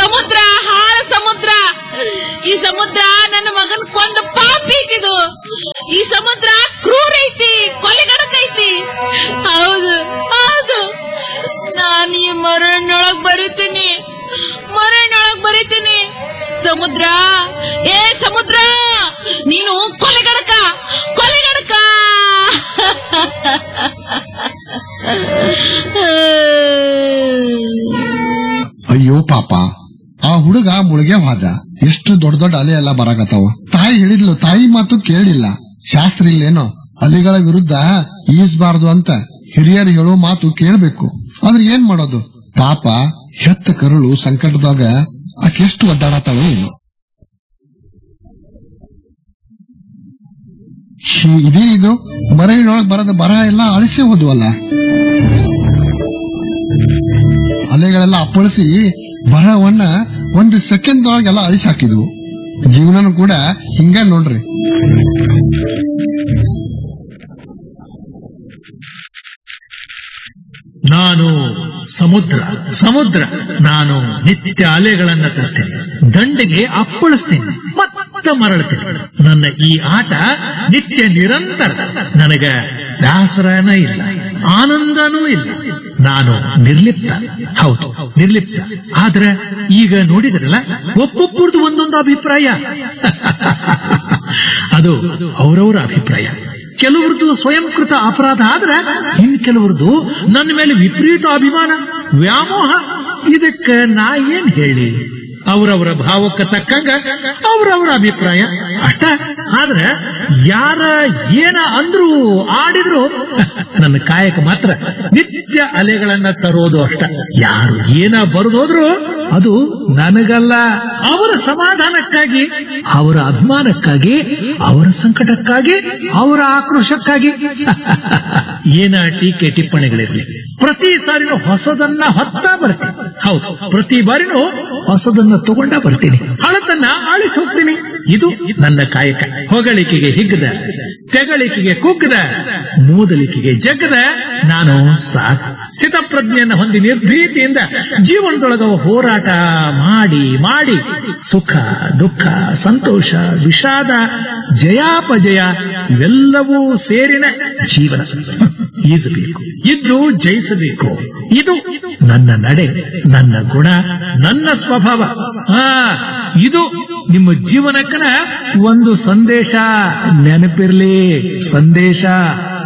ಸಮುದ್ರ ಹಾಳ ಸಮುದ್ರ ಈ ಸಮುದ್ರ ನನ್ನ ಮಗನ್ ಕೊಂದ ಪಾಪಿ ಇದು ಈ ಸಮುದ್ರ ಕ್ರೂರ ಐತಿ ಕೊಲೆಗಡಕೈತಿ ಹೌದು ಹೌದು ನಾನ್ ಈ ಮರಣ್ಣೊಳಗ್ ಬರೀತೀನಿ ಮರಣ್ಣೊಳಗ್ ಬರೀತೀನಿ ಸಮುದ್ರ ಏ ಸಮುದ್ರ ನೀನು ಕೊಲೆಗಡಕ ಕೊಲೆಗಡಕ ಅಯ್ಯೋ ಪಾಪ ಆ ಹುಡುಗ ಮುಳುಗೆ ಹೋದ ಎಷ್ಟು ದೊಡ್ಡ ದೊಡ್ಡ ಅಲೆ ಎಲ್ಲ ಬರಾಕತ್ತಾವ ತಾಯಿ ಹೇಳಿದ್ಲು ತಾಯಿ ಮಾತು ಕೇಳಿಲ್ಲ ಶಾಸ್ತ್ರ ಇಲ್ಲೇನೋ ಅಲೆಗಳ ವಿರುದ್ಧ ಈಸ್ಬಾರ್ದು ಅಂತ ಹಿರಿಯರು ಹೇಳೋ ಮಾತು ಕೇಳ್ಬೇಕು ಆದ್ರೆ ಏನ್ ಮಾಡೋದು ಪಾಪ ಹೆತ್ತ ಕರುಳು ಸಂಕಟದಾಗ ಆಕೆಷ್ಟು ಒದ್ದಾಡತ್ತಾವ ಏನು ಛೀ, ಇದೇ ಇದು ಮರಳಿನೊಳಗ್ ಬರದ ಬರ ಎಲ್ಲ ಅಳಿಸೇ ಹೋದ್ವಲ್ಲ ಅಲೆಗಳೆಲ್ಲ ಅಪ್ಪಳಿಸಿ ಬರವನ್ನ ಒಂದು ಸೆಕೆಂಡ್ ಒಳಗೆಲ್ಲ ಅಳಿಸಿ ಹಾಕಿದ್ವು ಜೀವನನು ಕೂಡ ಹಿಂಗ ನೋಡ್ರಿ ನಾನು ಸಮುದ್ರ ಸಮುದ್ರ ನಾನು ನಿತ್ಯ ಅಲೆಗಳನ್ನ ತರ್ತೇನೆ ದಂಡೆಗೆ ಅಪ್ಪಳಿಸ್ತೇನೆ ಮತ್ತೆ ಮರಳ್ತೇನೆ ನನ್ನ ಈ ಆಟ ನಿತ್ಯ ನಿರಂತರ ನನಗ ಬೇಸರನ ಇಲ್ಲ ಆನಂದನೂ ಇಲ್ಲ ನಾನು ನಿರ್ಲಿಪ್ತ ಹೌದು ನಿರ್ಲಿಪ್ತ ಆದ್ರೆ ಈಗ ನೋಡಿದ್ರಲ್ಲ ಒಬ್ಬೊಬ್ಬರದು ಒಂದೊಂದು ಅಭಿಪ್ರಾಯ ಅದು ಅವರವರ ಅಭಿಪ್ರಾಯ ಕೆಲವ್ರದ್ದು ಸ್ವಯಂಕೃತ ಅಪರಾಧ ಆದ್ರೆ ಇನ್ ಕೆಲವ್ರದ್ದು ನನ್ನ ಮೇಲೆ ವಿಪರೀತ ಅಭಿಮಾನ ವ್ಯಾಮೋಹ ಇದಕ್ಕ ನಾ ಏನ್ ಹೇಳಿ ಅವರವರ ಭಾವಕ್ಕೆ ತಕ್ಕಂಗ ಅವರವರ ಅಭಿಪ್ರಾಯ ಅಷ್ಟ ಆದ್ರೆ ಯಾರ ಏನ ಅಂದ್ರು ಆಡಿದ್ರು ನನ್ನ ಕಾಯಕ ಮಾತ್ರ ನಿತ್ಯ ಅಲೆಗಳನ್ನ ತರೋದು ಅಷ್ಟ ಯಾರು ಏನ ಬರೆದೋದ್ರು ಅದು ನನಗಲ್ಲ ಅವರ ಸಮಾಧಾನಕ್ಕಾಗಿ ಅವರ ಅಭಿಮಾನಕ್ಕಾಗಿ ಅವರ ಸಂಕಟಕ್ಕಾಗಿ ಅವರ ಆಕ್ರೋಶಕ್ಕಾಗಿ ಏನ ಟೀಕೆ ಟಿಪ್ಪಣಿಗಳಿರ್ಲಿ ಪ್ರತಿ ಸಾರಿನೂ ಹೊಸದನ್ನ ಹೊತ್ತಾ ಬರ್ತೀನಿ ಹೌದು ಪ್ರತಿ ಬಾರಿನೂ ಹೊಸದನ್ನ ತಗೊಂಡ ಬರ್ತೀನಿ ಹಳತನ್ನ ಆಳಿಸಿ ಹೋಗ್ತೀನಿ ಇದು ನನ್ನ ಕಾಯಕ ಹೊಗಳಿಕೆಗೆ ಹಿಗ್ಗದ ತೆಗಳಿಕೆಗೆ ಕುಗ್ಗದ ಮೂದಲಿಕೆಗೆ ಜಗ್ಗದ ನಾನು ಸಾಕು ಸ್ಥಿತಪ್ರಜ್ಞೆಯನ್ನು ಹೊಂದಿ ನಿರ್ಭೀತಿಯಿಂದ ಜೀವನದೊಳಗ ಹೋರಾಟ ಮಾಡಿ ಮಾಡಿ ಸುಖ ದುಃಖ ಸಂತೋಷ ವಿಷಾದ ಜಯಾಪಜಯ ಇವೆಲ್ಲವೂ ಸೇರಿನ ಜೀವನ ಈಸಬೇಕು ಇದ್ದು ಜಯಿಸಬೇಕು ಇದು ನನ್ನ ನಡೆ ನನ್ನ ಗುಣ ನನ್ನ ಸ್ವಭಾವ ಆ ಇದು ನಿಮ್ಮ ಜೀವನಕ್ಕನ ಒಂದು ಸಂದೇಶ ನೆನಪಿರ್ಲಿ ಸಂದೇಶ